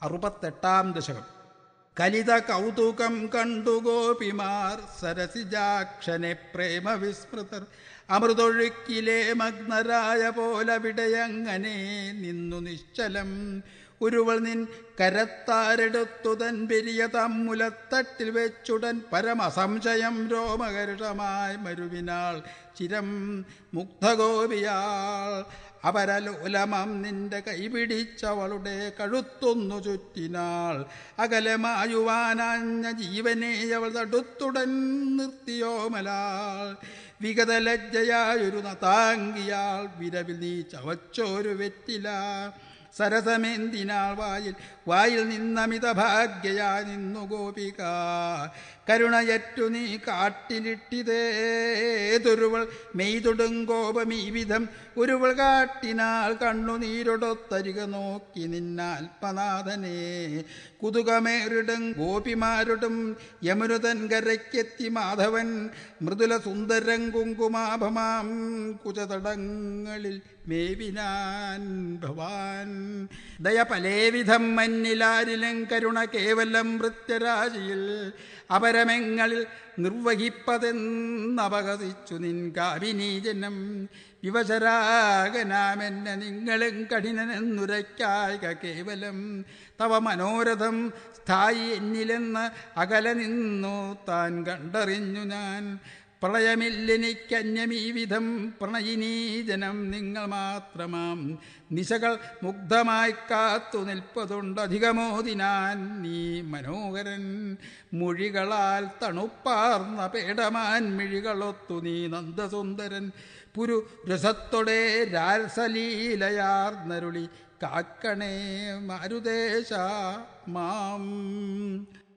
അറുപത്തെട്ടാം ദശകം കലിത കൗതുകം കണ്ടു ഗോപിമാർ സരസിജാക്ഷനെ പ്രേമ വിസ്മൃതർ അമൃതൊഴുക്കിലെ മഗ്നരായ പോലവിടെയങ്ങനെ നിന്നു നിശ്ചലം ഉരുവൾ നിൻ കരത്താരെടുത്തു തൻ പെരിയ തമ്മുലത്തട്ടിൽ വെച്ചുടൻ പരമസംശയം രോമകരുഷമായി മരുവിനാൾ ചിരം മുഗ്ധഗോപിയാൾ അപരലോലമം നിന്റെ കൈപിടിച്ചവളുടെ കഴുത്തൊന്നു ചുറ്റിനാൾ അകലമായുവാനാഞ്ഞ ജീവനെ അവൾ തടുത്തുടൻ നിർത്തിയോമലാൾ വിഗതലജ്ജയായൊരു നതാങ്കിയാൾ വിരവിൽ നീ ചവച്ചോരു വെറ്റില സരസമേന്തിനാൾ വായിൽ വായിൽ നിന്നമിത ഭാഗ്യയാ നിന്നു ഗോപിക കരുണയറ്റു നീ കാട്ടിലിട്ടിതേതൊരുവൾ മെയ്തൊടും കോപം ഈ വിധം ഒരുവൾ കാട്ടിനാൽ കണ്ണുനീരൊടൊത്തരിക നോക്കി നിന്നാൽപനാഥനെ കുതുകമേറിടും ഗോപിമാരുടും യമുനുതൻ കരയ്ക്കെത്തി മാധവൻ മൃദുല സുന്ദരം കുങ്കുമാഭമാം കുചതടങ്ങളിൽ മേവിനാൻ ഭവാൻ ദയ പലേവിധം മന്നിലാരിലും കരുണ കേവലം വൃത്യരാശിയിൽ അപരമെങ്ങളിൽ നിർവഹിപ്പതെന്നപകസിച്ചു നിൻ കാവിനീജനം വിവശരാകനാമെന്നെ നിങ്ങളും കഠിനനെന്നുരയ്ക്കായിക കേവലം തവ മനോരഥം സ്ഥായി എന്നിലെന്ന് അകലെ നിന്നു താൻ കണ്ടറിഞ്ഞു ഞാൻ പ്രളയമില്ലെനിക്കന്യമീ വിധം പ്രണയിനീ ജനം നിങ്ങൾ മാത്രമാം നിശകൾ മുഗ്ധമായി കാത്തു നിൽപ്പതുണ്ടധികമോദിനാൻ നീ മനോഹരൻ മൊഴികളാൽ തണുപ്പാർന്ന പേടമാൻ മിഴികളൊത്തു നീ നന്ദസുന്ദരൻ പുരു രസത്തോടെ രാസലീലയാർന്നരുളി കാക്കണേ മാരുദേശ മാം